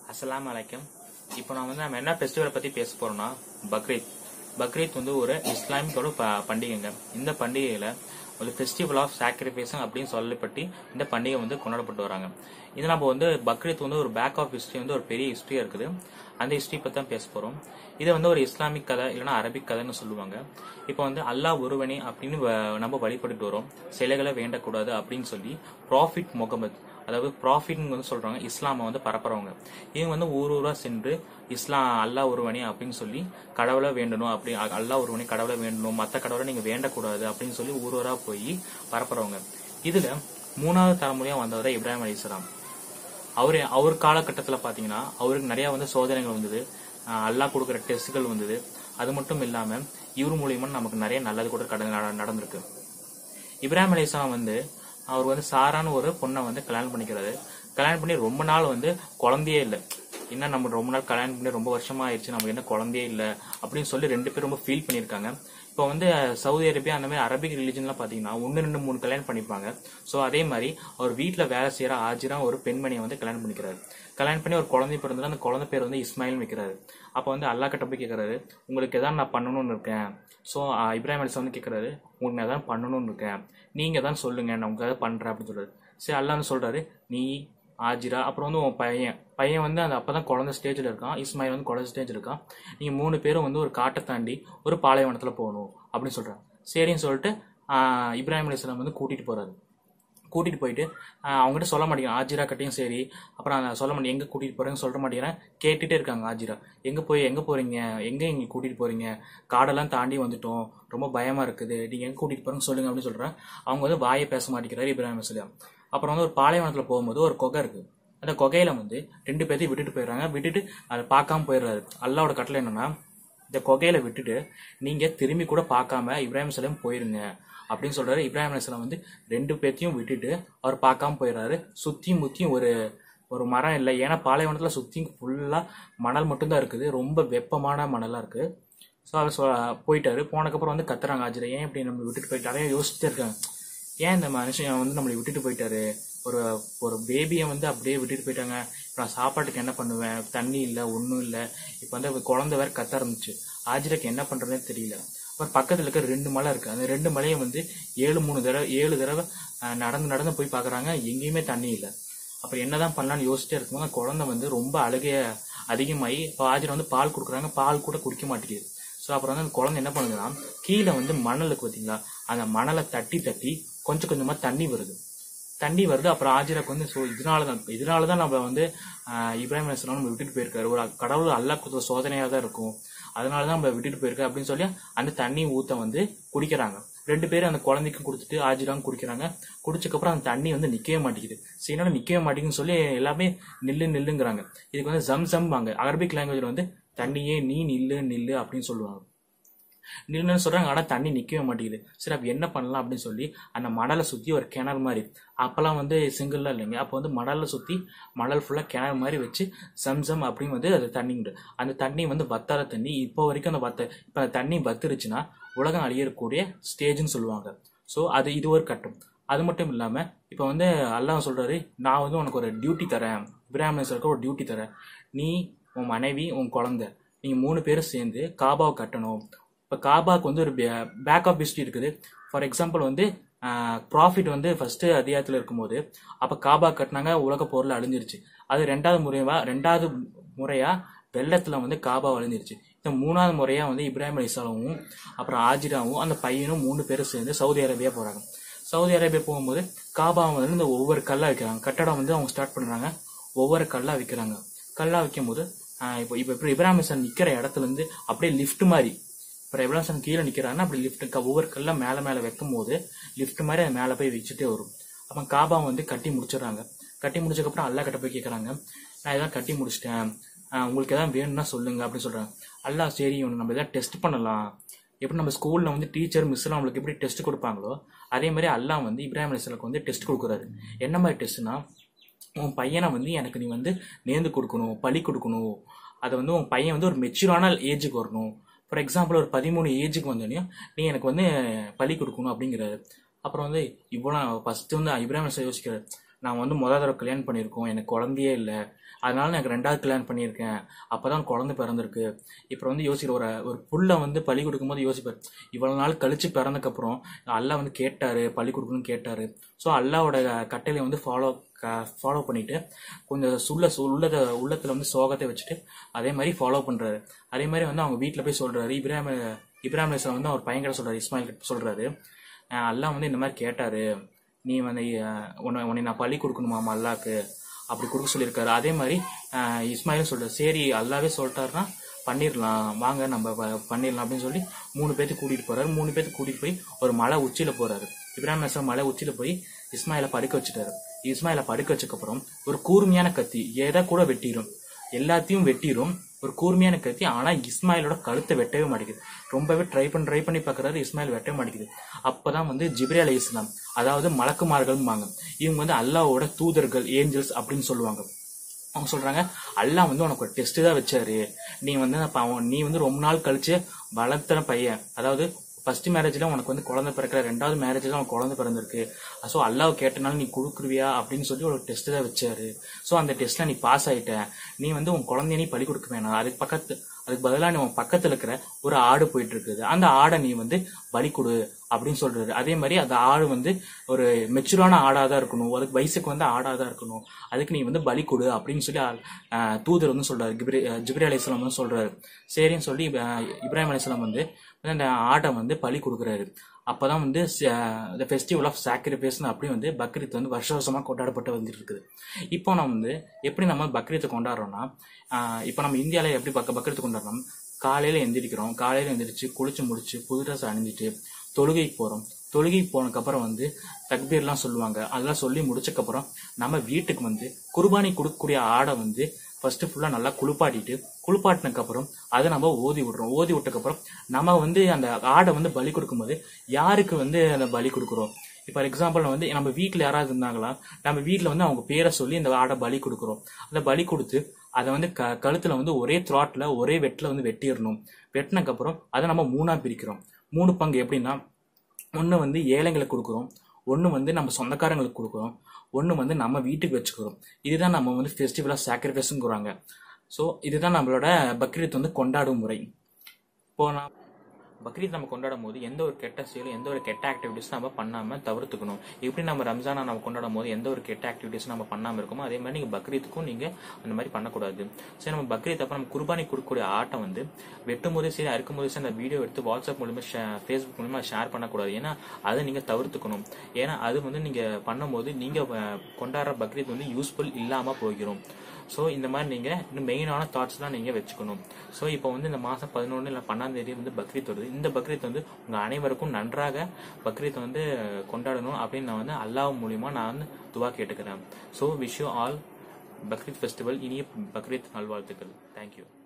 அஸ்ஸலாமு அலைக்கும் இப்போ நான் வந்து நம்ம என்ன ஃபெஸ்டிவலை பத்தி பேச போறோம்னா பக்ரீத் பக்ரீத் வந்து ஒரு இஸ்லாமிக்கோட ப- பண்டிகைங்க இந்த பண்டிகையில ஒரு ஃபெஸ்டிவல் ஆஃப் சாக்ரிஃபைஸ் அப்படின்னு சொல்லப்பட்டு இந்த பண்டிகை வந்து கொண்டாடப்பட்டு வராங்க இது நம்ம வந்து பக்ரீத் வந்து ஒரு பேக் ஆஃப் ஹிஸ்டரி வந்து ஒரு பெரிய ஹிஸ்டரியா இருக்குது அந்த ஹிஸ்டரி பத்தி தான் பேச போறோம் இது வந்து ஒரு இஸ்லாமிக் கதை இல்லைன்னா அரபிக் கதைன்னு சொல்லுவாங்க இப்போ வந்து அல்லாஹ் ஒருவனே அப்படின்னு வ- நம்ம வழிபட்டுட்டு வரோம் சிலைகளை வேண்டக்கூடாது அப்படின்னு சொல்லி ப்ராஃபிட் முகமது அதாவது ப்ராஃபிட்னு வந்து சொல்றாங்க இஸ்லாமை வந்து பரப்புறவங்க இவங்க வந்து ஊர் ஊரா சென்று இஸ்லாம் அல்லாஹ் ஒருவனே அப்படின்னு சொல்லி கடவுளை வேண்டணும் அப்படி அ- அல்லாஹ் ஒருவனே கடவுளை வேண்டணும் மற்ற கடவுளை நீங்க வேண்டக்கூடாது அப்படின்னு சொல்லி ஊர் ஊரா போய் பரப்புறவங்க இதுல மூணாவது தலைமுறையா வந்தவர் இப்ராஹிம் அலிஸ்லாம் அவரு அவர் காலகட்டத்துல பாத்தீங்கன்னா அவருக்கு நிறைய வந்து சோதனைகள் வந்தது அஹ் அல்லாஹ் கொடுக்குற டெஸ்ட்கள் வந்தது அது மட்டும் இல்லாம இவர் மூலியமா நமக்கு நிறைய நல்லது கூட கட- நட- நடந்திருக்கு இப்ராஹிம் அலிஸ்லாம் வந்து அவர் வந்து சாரான ஒரு பொண்ணை வந்து கல்யாணம் பண்ணிக்கிறாரு கல்யாணம் பண்ணி ரொம்ப நாள் வந்து குழந்தையே இல்லை என்ன நம்ம ரொம்ப நாள் கல்யாணம் பண்ணி ரொம்ப வருஷமா ஆயிடுச்சு நமக்கு என்ன குழந்தையே இல்லை அப்படின்னு சொல்லி ரெண்டு பேரும் ரொம்ப ஃபீல் பண்ணியிருக்காங்க இப்போ வந்து சவுதி அரேபியா அந்த மாதிரி அரபிக் ரிலிஜன்லாம் பார்த்தீங்கன்னா ஒன்று ரெண்டு மூணு கல்யாணம் பண்ணிப்பாங்க ஸோ அதே மாதிரி அவர் வீட்டில் வேலை செய்கிற ஆஜிரா ஒரு பெண்மணியை வந்து கல்யாணம் பண்ணிக்கிறாரு கல்யாணம் பண்ணி ஒரு குழந்தை பிறந்தது அந்த குழந்தை பேர் வந்து இஸ்மாயில் வைக்கிறாரு அப்போ வந்து அல்லாஹ் கிட்ட போய் கேட்கறாரு உங்களுக்கு எதாவது நான் பண்ணணும்னு இருக்கேன் ஸோ இப்ராஹிம் அலிஸ் வந்து கேட்கறாரு உங்களுக்கு நான் எதாவது பண்ணணும்னு இருக்கேன் நீங்க தான் சொல்லுங்க நான் உங்களுக்கு எதாவது பண்றேன் அப்படின்னு சொல்றாரு சரி அல்லாஹ் சொல்றாரு நீ ஆஜிரா அப்புறம் வந்து உன் பையன் பையன் வந்து அந்த அப்பதான் குழந்தை ஸ்டேஜில் இருக்கான் இஸ்மாயில் வந்து குழந்தை ஸ்டேஜ் இருக்கான் நீங்க மூணு பேரும் வந்து ஒரு காட்டை தாண்டி ஒரு பாலைவனத்துல போகணும் அப்படின்னு சொல்றாங்க சரின்னு சொல்லிட்டு ஆஹ் இப்ராஹிம் அலிஸ்லாம் வந்து கூட்டிட்டு போறாரு கூட்டிட்டு போயிட்டு ஆஹ் அவங்ககிட்ட சொல்ல மாட்டேங்கிறேன் ஆஜிரா கிட்டையும் சரி அப்புறம் நான் சொல்ல மாட்டேன் எங்க கூட்டிட்டு போறேன்னு சொல்ல மாட்டேங்கிறேன் கேட்டுட்டே இருக்காங்க ஆஜிரா எங்க போய் எங்க போறீங்க எங்க எங்க கூட்டிட்டு போறீங்க காடெல்லாம் தாண்டி வந்துட்டோம் ரொம்ப பயமா இருக்குது நீங்க எங்க கூட்டிட்டு போறேன்னு சொல்லுங்க அப்படின்னு சொல்றேன் அவங்க வந்து வாயை பேச மாட்டேங்கிறாரு இப்ராஹிம் அலிஸ்லாம் அப்புறம் வந்து ஒரு பாலைவனத்துல போகும்போது ஒரு குகை இருக்கு அந்த குகையில வந்து ரெண்டு பேர்த்தையும் விட்டுட்டு போயிடுறாங்க விட்டுட்டு அதை பார்க்காம போயிடுறாரு அல்லாவோட கட்டளை என்னன்னா இந்த குகையில விட்டுட்டு நீங்க திரும்பி கூட பார்க்காம இப்ராஹிம் சலம் போயிருங்க அப்படின்னு சொல்றாரு இப்ராஹிம் அலிஸ்லாம் வந்து ரெண்டு பேர்த்தையும் விட்டுட்டு அவர் பார்க்காம போயிடுறாரு சுத்தியும் முத்தியும் ஒரு ஒரு மரம் இல்லை ஏன்னா பாலைவனத்துல சுத்தியும் ஃபுல்லா மணல் மட்டும்தான் இருக்குது ரொம்ப வெப்பமான மணலா இருக்கு ஸோ அவர் சொ போயிட்டாரு போனதுக்கப்புறம் வந்து கத்துறாங்க ஆஜிரா ஏன் இப்படி நம்ம விட்டுட்டு போயிட்டாரே யோசிச்சுட்டே இருக்காங்க ஏன் இந்த மனுஷன் வந்து நம்மளை விட்டுட்டு போயிட்டாரு ஒரு ஒரு பேபியை வந்து அப்படியே விட்டுட்டு போயிட்டாங்க இப்போ நான் சாப்பாட்டுக்கு என்ன பண்ணுவேன் தண்ணி இல்லை ஒன்றும் இல்லை இப்போ வந்து அவ குழந்தை வேற கத்த ஆரம்பிச்சு ஆஜிராக்கு என்ன பண்றதுனே தெரியல அப்புறம் பக்கத்துல இருக்க ரெண்டு மலை இருக்கு அந்த ரெண்டு மலையும் வந்து ஏழு மூணு தடவை ஏழு தடவை அஹ், நடந்து நடந்து போய் பார்க்கறாங்க எங்கேயுமே தண்ணி இல்லை அப்புறம் என்னதான் பண்ணலாம்னு யோசிச்சுட்டே இருக்கும்போது அந்த குழந்தை வந்து ரொம்ப அழுகைய அதிகமாகி இப்போ ஆஜிரா வந்து பால் கொடுக்குறாங்க பால் கூட குடிக்க மாட்டேங்குது ஸோ அப்புறம் வந்து அந்த குழந்தை என்ன பண்ணுதுன்னா கீழே வந்து மணல் இருக்கு பார்த்தீங்களா அந்த மணலை தட்டி தட்டி கொஞ்சம் கொஞ்சமா தண்ணி வருது தண்ணி வருது அப்புறம் ஆஜிராக்கு வந்து ஸோ இதனால தான் இதனால தான் நம்ம வந்து ஆஹ், இப்ராஹிம் அலிஸ்லாம் நம்ம விட்டுட்டு போயிருக்காரு ஒரு கடவுள் அல்லாஹ் கொடுத்த சோதனையாக தான் இருக்கும் அதனால தான் நம்ம விட்டுட்டு போயிருக்காரு அப்படின்னு சொல்லி அந்த தண்ணி ஊத்த வந்து குடிக்கிறாங்க ரெண்டு பேரும் அந்த குழந்தைக்கும் கொடுத்துட்டு ஆஜிராங்க குடிக்கிறாங்க குடிச்சக்கப்புறம் அந்த தண்ணி வந்து நிக்கவே மாட்டேங்குது சரி என்னடா நிக்கவே மாட்டேங்குதுன்னு சொல்லி எல்லாமே நில்லு நில்லுங்கிறாங்க இதுக்கு வந்து ஜம் ஜம் வாங்க அரபிக் லாங்குவேஜ்ல வந்து தண்ணியே நீ நில்லு நில்லு அப்படின்னு சொல்லுவாங்க நில்லுன்னு சொல்றாங்க ஆனா தண்ணி நிக்கவே மாட்டேங்குது சரி அப்ப என்ன பண்ணலாம் அப்படின்னு சொல்லி அந்த மணலை சுத்தி ஒரு கிணறு மாதிரி அப்பெல்லாம் வந்து சிங்கிள்லாம் இல்லைங்க அப்போ வந்து மணலை சுத்தி மணல் ஃபுல்லா கிணறு மாதிரி வச்சு சம்சம் அப்படின்னு வந்து அது தண்ணி உண்டு அந்த தண்ணி வந்து வத்தாத தண்ணி இப்போ வரைக்கும் அந்த வத்த இப்ப அந்த தண்ணி வத்துருச்சுன்னா உலகம் அழியக்கூடிய ஸ்டேஜ்னு சொல்லுவாங்க ஸோ அது இது ஒரு கட்டம் அது மட்டும் இல்லாம இப்போ வந்து அல்லாஹ் சொல்றாரு நான் வந்து உனக்கு ஒரு டியூட்டி தரேன் பிராமணர்களுக்கு ஒரு டியூட்டி தரேன் நீ உன் மனைவி உன் குழந்தை நீங்க மூணு பேரும் சேர்ந்து காபாவை கட்டணும் இப்போ காபாக்கு வந்து ஒரு பேக் ஆஃப் ஹிஸ்ட்ரி இருக்குது ஃபார் எக்ஸாம்பிள் வந்து ப்ராஃபிட் வந்து ஃபர்ஸ்ட் அதிகாரத்தில் இருக்கும்போது அப்போ காபா கட்டினாங்க உலக போரில் அழிஞ்சிருச்சு அது ரெண்டாவது முறையா ரெண்டாவது முறையா வெள்ளத்துல வந்து காபா அழிஞ்சிருச்சு இந்த மூணாவது முறையா வந்து இப்ராஹிம் அலிசாலமும் அப்புறம் ஆஜிராவும் அந்த பையனும் மூணு பேரும் சேர்ந்து சவுதி அரேபியா போறாங்க சவுதி அரேபியா போகும்போது காபா வந்து இந்த ஒவ்வொரு கல்லா வைக்கிறாங்க கட்டடம் வந்து அவங்க ஸ்டார்ட் பண்றாங்க ஒவ்வொரு கல்லா வைக்கிறாங்க கல்லா வைக்கும் போது ஆஹ் இப்போ இப்போ இப்போ இப்ராஹிம் அலிசான் நிக்கிற இடத்துல இருந்து அப்படியே லிஃப்ட் மாதிரி இப்போ எவ்வளோ கீழே நிக்கிறாங்கன்னா அப்படி லிஃப்ட் ஒவ்வொரு கல்ல மேல மேல வைக்கும் போது லிஃப்ட் மாதிரி அது மேல போய் வச்சுட்டே வரும் அப்ப காபா வந்து கட்டி முடிச்சிடுறாங்க கட்டி முடிச்சதுக்கப்புறம் அல்லா கிட்ட போய் கேட்கறாங்க நான் இதான் கட்டி முடிச்சிட்டேன் ஆஹ் உங்களுக்கு எதாவது வேணும்னா சொல்லுங்க அப்படின்னு சொல்றாங்க அல்லாஹ் சரி இவனை நம்ம எதாவது டெஸ்ட் பண்ணலாம் எப்படி நம்ம ஸ்கூல்ல வந்து டீச்சர் மிஸ் எல்லாம் நம்மளுக்கு எப்படி டெஸ்ட் கொடுப்பாங்களோ அதே மாதிரி அல்லாஹ் வந்து இப்ராஹிம் அலிஸ்லாக்கு வந்து டெஸ்ட் கொடுக்குறாரு என்ன மாதிரி டெஸ்ட்னா உன் பையனை வந்து எனக்கு நீ வந்து நேர்ந்து கொடுக்கணும் பழி கொடுக்கணும் அதை வந்து உன் பையன் வந்து ஒரு மெச்சூரான ஏஜுக்கு வரணும் ஃபார் எக்ஸாம்பிள் ஒரு பதிமூணு ஏஜுக்கு வந்தோடனே நீ எனக்கு வந்து பழி கொடுக்கணும் அப்படிங்கிறாரு அப்புறம் வந்து இவ்வளோ ஃபர்ஸ்ட் வந்து இப்ராஹிம் அலிஸ்லாம் யோசிக்கிறாரு நான் வந்து முதல் தடவை கல்யாணம் பண்ணியிருக்கோம் எனக்கு குழந்தையே இல்லை அதனால எனக்கு ரெண்டாவது கல்யாணம் பண்ணியிருக்கேன் அப்பதான் குழந்தை பிறந்திருக்கு இப்போ வந்து யோசிக்கிற ஒரு ஒரு புள்ள வந்து பழி கொடுக்கும்போது யோசிப்பார் இவ்வளவு நாள் கழிச்சு பிறந்தக்கப்புறம் அல்லாஹ் வந்து கேட்டாரு பழி கொடுக்கணும்னு கேட்டாரு ஸோ அல்லாவோட கட்டளை வந்து ஃபாலோ ஃபாலோ பண்ணிட்டு கொஞ்சம் சுள்ள உள்ளத உள்ளத்துல வந்து சோகத்தை வச்சுட்டு அதே மாதிரி ஃபாலோ பண்றாரு அதே மாதிரி வந்து அவங்க வீட்டில் போய் சொல்றாரு இப்ராஹிம் இப்ராஹிம் அலிஸ்லாம் வந்து அவர் பையன் கிட்ட சொல்றாரு இஸ்மாயில் கிட்ட சொல்றாரு அஹ் அல்லாஹ் வந்து இந்த மாதிரி கேட்டாரு நீ வந்து அஹ், உன்னை உன்னை நான் பழி கொடுக்கணுமாமா அல்லாக்கு அப்படி கொடுக்க சொல்லியிருக்காரு அதே மாதிரி அஹ், இஸ்மாயிலும் சொல்றாரு சரி அல்லாவே சொல்லிட்டாருன்னா பண்ணிடலாம் வாங்க நம்ம ப- பண்ணிடலாம் அப்படின்னு சொல்லி மூணு பேர்த்து கூட்டிட்டு போறாரு மூணு பேர்த்து கூட்டிட்டு போய் ஒரு மலை உச்சியில போறாரு இப்ராஹிம் அலிஸ்லாம் மலை உச்சியில போய் இஸ்மாயில படுக்க வச்சுட்டாரு இஸ்மாயில படுக்க வச்சதுக்கு அப்புறம் ஒரு கூர்மையான கத்தி எதை கூட வெட்டிடும் எல்லாத்தையும் வெட்டிடும் ஒரு கூர்மையான கத்தி ஆனா இஸ்மாயிலோட கழுத்தை வெட்டவே மாட்டேங்குது ரொம்பவே ட்ரை பண்ணி ட்ரை பண்ணி பார்க்கறாரு இஸ்மாயில் வெட்டவே மாட்டேங்குது அப்பதான் வந்து ஜிப்ரி அலை இஸ்லாம் அதாவது மலக்குமார்கள்பாங்க இவங்க வந்து அல்லாஹ்வோட தூதர்கள் ஏஞ்சல்ஸ் அப்படின்னு சொல்லுவாங்க அவங்க சொல்றாங்க அல்லாஹ் வந்து உனக்கு ஒரு டெஸ்ட் தான் வச்சாரு நீ வந்து அப்ப அவன் நீ வந்து ரொம்ப நாள் கழிச்சு வளர்த்துன பையன் அதாவது ஃபர்ஸ்ட் மேரேஜ்ல உனக்கு வந்து குழந்தை பிறக்கல ரெண்டாவது மேரேஜ்ல உனக்கு குழந்தை பிறந்திருக்கு ஸோ அல்லாஹ் கேட்டனால நீ கொடுக்குருவியா அப்படின்னு சொல்லி ஒரு டெஸ்ட் தான் வச்சாரு ஸோ அந்த டெஸ்ட்ல நீ பாஸ் ஆயிட்ட நீ வந்து உன் குழந்தைய நீ பழி கொடுக்க வேணாம் அதுக்கு பக்கத்து அதுக்கு பதிலாக நீ உன் பக்கத்துல இருக்கிற ஒரு ஆடு போயிட்டு இருக்குது அந்த ஆடை நீ வந்து பலி கொடு அப்படின்னு சொல்றாரு அதே மாதிரி அந்த ஆடு வந்து ஒரு மெச்சூரான ஆடா தான் இருக்கணும் அதுக்கு வயசுக்கு வந்து ஆடா தான் இருக்கணும் அதுக்கு நீ வந்து பலி கொடு அப்படின்னு சொல்லி ஆஹ், தூதர் வந்து சொல்றாரு ஜிப்ரி ஜிப்ரி அலிஸ்லாம் வந்து சொல்றாரு சரின்னு சொல்லி ஆஹ், இப்ராஹிம் அலிஸ்லாம் வந்து அந்த ஆட்டை வந்து பலி கொடுக்குறாரு அப்பதான் வந்து த ஃபெஸ்டிவல் ஆஃப் சாக்ரிஃபைஸ்னு அப்படி வந்து பக்ரீத் வந்து வருஷ வருஷமா கொண்டாடப்பட்டு வந்துட்டு இருக்குது இப்போ நம்ம வந்து எப்படி நம்ம பக்ரீத்தை கொண்டாடுறோம்னா ஆஹ் இப்போ நம்ம இந்தியாவில் எப்படி பக்க பக்ரீத்து கொண்டாடுறோம் காலையில எந்திரிக்கிறோம் காலையில எந்திரிச்சு குளிச்சு முடிச்சு புது ட்ரெஸ் அணிஞ்சிட்டு தொழுகைக்கு போறோம் தொழுகைக்கு போனதுக்கு அப்புறம் வந்து தக்பீர்லாம் சொல்லுவாங்க அதெல்லாம் சொல்லி முடிச்சக்கப்புறம் நம்ம வீட்டுக்கு வந்து குர்பானி கொடுக்கக்கூடிய ஆடை வந்து ஃபர்ஸ்ட் ஃபுல்லா நல்லா குளிப்பாட்டிட்டு குளிப்பாட்டினதுக்கு அப்புறம் அதை நம்ம ஓதி விடுறோம் ஓதி விட்டதுக்கப்புறம் நம்ம வந்து அந்த ஆடை வந்து பலி கொடுக்கும்போது யாருக்கு வந்து அந்த பலி கொடுக்குறோம் இப்போ எக்ஸாம்பிள் வந்து நம்ம வீட்டில் யாராவது இருந்தாங்களா நம்ம வீட்டில் வந்து அவங்க பேரை சொல்லி இந்த ஆடை பலி கொடுக்குறோம் அந்த பலி கொடுத்து அதை வந்து க கழுத்துல வந்து ஒரே த்ராட்ல ஒரே வெட்டில் வந்து வெட்டிடணும் வெட்டினதுக்கப்புறம் அதை நம்ம மூணா பிரிக்கிறோம் மூணு பங்கு எப்படின்னா ஒன்று வந்து ஏழைங்களுக்கு கொடுக்குறோம் ஒன்று வந்து நம்ம சொந்தக்காரங்களுக்கு கொடுக்குறோம் ஒன்று வந்து நம்ம வீட்டுக்கு வச்சுக்கிறோம் இதுதான் நம்ம வந்து ஃபெஸ்டிவல் ஆஃப் சாக்ரிஃபைஸ்ங்கிறாங்க ஸோ இதுதான் நம்மளோட பக்ரீத் வந்து கொண்டாடும் முறை இப்போ நான் பக்ரீத் நம்ம கொண்டாடும் போது எந்த ஒரு கெட்ட செயலும் எந்த ஒரு கெட்ட ஆக்டிவிட்டிஸும் நம்ம பண்ணாம தவிர்த்துக்கணும் எப்படி நம்ம ரம்ஜானா நம்ம கொண்டாடும் போது எந்த ஒரு கெட்ட ஆக்டிவிட்டிஸும் நம்ம பண்ணாம இருக்கோமோ அதே மாதிரி நீங்க பக்ரீத்துக்கும் நீங்க அந்த மாதிரி பண்ணக்கூடாது சரி நம்ம பக்ரீத் அப்ப நம்ம குர்பானி கொடுக்கக்கூடிய ஆட்டை வந்து வெட்டும் போதே சரி அறுக்கும் போதே சரி அந்த வீடியோ எடுத்து வாட்ஸ்அப் மூலமா ஃபேஸ்புக் மூலமா ஷேர் பண்ணக்கூடாது ஏன்னா அதை நீங்க தவிர்த்துக்கணும் ஏன்னா அது வந்து நீங்க பண்ணும்போது நீங்க அஹ், கொண்டாடுற பக்ரீத் வந்து யூஸ்ஃபுல் இல்லாம போயிடும் ஸோ இந்த மாதிரி நீங்க இன்னும் மெயினான தாட்ஸ்லாம் நீங்க வச்சுக்கணும் ஸோ இப்போ வந்து இந்த மாசம் பதினொன்று இல்லை பன்னெண்டாம் தேதி வந்து பக்ரீத் வருது இந்த பக்ரீத் வந்து உங்க அனைவருக்கும் நன்றாக பக்ரீத் வந்து கொண்டாடணும் அப்படின்னு நான் வந்து அல்லாஹ் மூலியமா நான் வந்து துவா கேட்டுக்கிறேன் so wish you all Bakrid festival இனிய பக்ரீத் நல்வாழ்த்துக்கள் தேங்க்யூ